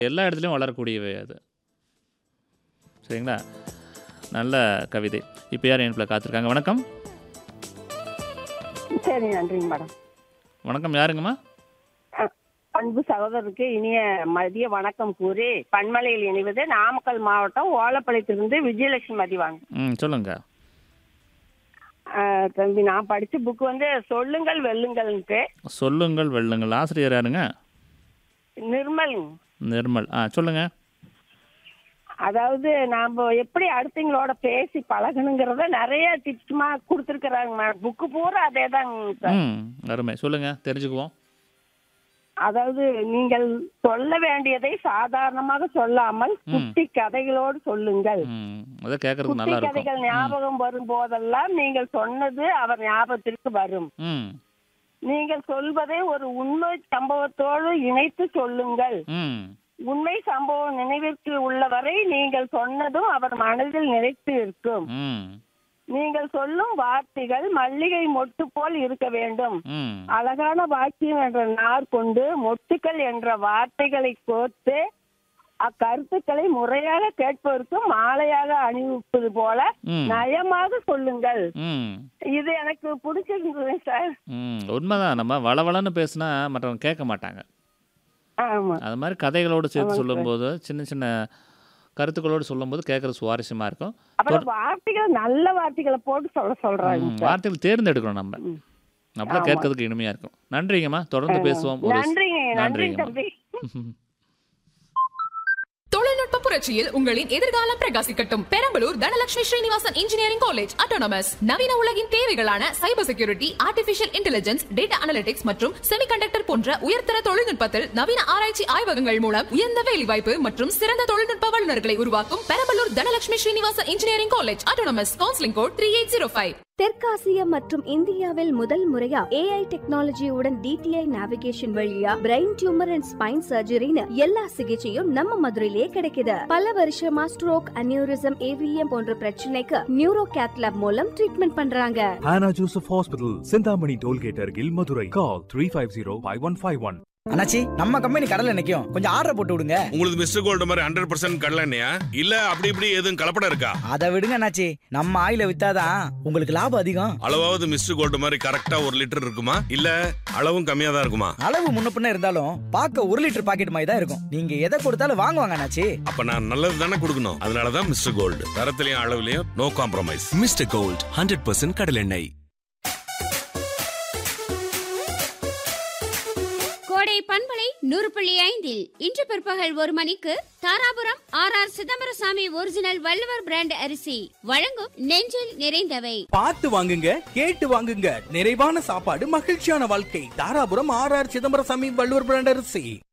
எல்லா இடத்துலையும் வளரக்கூடியவை அது சரிங்களா நல்ல கவிதை இப்போ யார் இணைப்பில் காத்திருக்காங்க வணக்கம் சரி நன்றிங்க மேடம் வணக்கம் யாருங்கம்மா அஹ், அன்பு சகோதரருக்கு இனிய மதிய வணக்கம் கூறி பன்மலையில் இணைவது நாமக்கல் மாவட்டம் ஓலப்பாளையத்திலிருந்து விஜயலட்சுமி மதிவாங்க ம் சொல்லுங்க அஹ், தம்பி நான் படிச்ச புக் வந்து சொல்லுங்கள் வெல்லுங்கள்ன்ட்டு சொல்லுங்கள் வெல்லுங்கள் ஆசிரியர் யாருங்க நிர்மல் நிர்மல் ஆ சொல்லுங்க அதாவது நாம எப்படி அடுத்தவங்களோட பேசி பழகணுங்கிறத நிறைய டிப்ஸ்மா கொடுத்துருக்குறாங்க மேடம் புக்கு பூரா அதே தாங்க ம் அருமை சொல்லுங்க தெரிஞ்சுக்குவோம் அதாவது நீங்கள் சொல்ல வேண்டியதை சாதாரணமாக சொல்லாமல் குட்டி கதைகளோடு சொல்லுங்கள் ம் அதை கேட்கறதுக்கு நல்லா குட்டி இருக்கும் கதைகள் ஞாபகம் வரும் போதெல்லாம் நீங்கள் சொன்னது அவர் ஞாபகத்திற்கு வரும் ம் நீங்கள் சொல்வதை ஒரு உண்மை சம்பவத்தோடு இணைத்து சொல்லுங்கள் ம் உண்மை சம்பவம் நினைவிற்கு உள்ளவரை நீங்கள் சொன்னதும் அவர் மனதில் நிலைத்து இருக்கும் ம் நீங்கள் சொல்லும் வார்த்தைகள் மல்லிகை மொட்டு போல் இருக்க வேண்டும் ம் அழகான வாக்கியம் என்ற நார் கொண்டு மொட்டுக்கள் என்ற வார்த்தைகளை கோர்த்து அக்கருத்துக்களை முறையாக கேட்பதற்கு மாலையாக அணிவிப்பது போல ம். நயமாக சொல்லுங்கள் ம் இது எனக்கு பிடிச்சிருந்தது சார் ம் உண்மைதான் நம்ம வளவளன்னு பேசினா மற்றவங்க கேட்க மாட்டாங்க ஆமா அது மாதிரி கதைகளோடு சேர்த்து சொல்லும்போது சின்ன சின்ன கருத்துக்களோடு சொல்லும்போது கேட்குறது சுவாரஸ்யமாக இருக்கும் அப்புறம் வார்த்தைகள் நல்ல வார்த்தைகளை போட்டு சொல்ல சொல்றாங்க ம், வார்த்தைகள் தேர்ந்தெடுக்கணும் நம்ம அப்பதான் கேட்கறதுக்கு இனிமையாக இருக்கும் நன்றிங்கம்மா தொடர்ந்து பேசுவோம் ஒரு நன்றிங்க நன்றி நன்றிங்கம்மா தம்பி தொழில்நுட்ப புரட்சியில் உங்களின் எதிர்காலம் பிரகாசிக்கட்டும் Perambalur Dhanalakshmi Srinivasan engineering college autonomous நவீன உலகின் தேவைகளான cyber security artificial intelligence data analytics மற்றும் செமிகண்டக்டர் போன்ற உயர்தர தொழில்நுட்பத்தில் நவீன ஆராய்ச்சி ஆய்வகங்கள் மூலம் உயர்ந்த வேலைவாய்ப்பு மற்றும் சிறந்த தொழில்நுட்ப வல்லுநர்களை உருவாக்கும் Perambalur Dhanalakshmi Srinivasan engineering college autonomous counselling code three eight zero five தெற்காசிய மற்றும் இந்தியாவில் முதல் முறையா ஏஐ டெக்னாலஜியுடன் டிடிஐ நேவிகேஷன் வழியா பிரெயின் டியூமர் அண்ட் ஸ்பைன் சர்ஜரின்னு எல்லா சிகிச்சையும் நம்ம மதுரையிலே கிடைக்குது பல வருஷமா ஸ்ட்ரோக் அனியூரிசம் ஏவிஎம் போன்ற பிரச்சனைக்கு நியூரோ கேத்லாப் மூலம் ட்ரீட்மெண்ட் பண்றாங்க Hannah Joseph Hospital, Sindhamani Tollgate Argil, Madurai. Call 350-5151. அண்ணாச்சி நம்ம கம்பெனி கடல்ல நிக்கும் கொஞ்சம் ஆர்டர் போட்டு விடுங்க உங்களுக்கு மிஸ்டர் கோல்டு மாதிரி ஹண்ட்ரட் பர்சன்ட் கடலண்ணையா இல்ல அப்படி இப்படி எதுவும் கலப்படம் இருக்கா அதை விடுங்க அண்ணாச்சி நம்ம ஆயில வித்தாதான் உங்களுக்கு லாபம் அதிகம் அளவாவது மிஸ்டர் கோல்டு மாதிரி கரெக்டா ஒரு லிட்டர் இருக்குமா இல்ல அளவும் கம்மியா தான் இருக்குமா அளவு முன்ன பின்ன இருந்தாலும் பார்க்க ஒரு லிட்டர் பாக்கெட் மாதிரி தான் இருக்கும் நீங்க எதை கொடுத்தாலும் வாங்குவாங்க அண்ணாச்சி அப்ப நான் நல்லது தானே கொடுக்கணும் அதனாலதான் மிஸ்டர் கோல்டு தரத்திலையும் அளவுலயும் no compromise mister gold hundred percent கடலெண்ணெய் கோடை பண்பலை நூறு புள்ளி ஐந்தில் இன்று பிற்பகல் ஒரு மணிக்கு Tharapuram R R Chidambaraswamy original Valluvar brand அரிசி வழங்கும் நெஞ்சில் நிறைந்தவை பார்த்து வாங்குங்க கேட்டு வாங்குங்க நிறைவான சாப்பாடு மகிழ்ச்சியான வாழ்க்கை Tharapuram R R Chidambaraswamy Valluvar brand அரிசி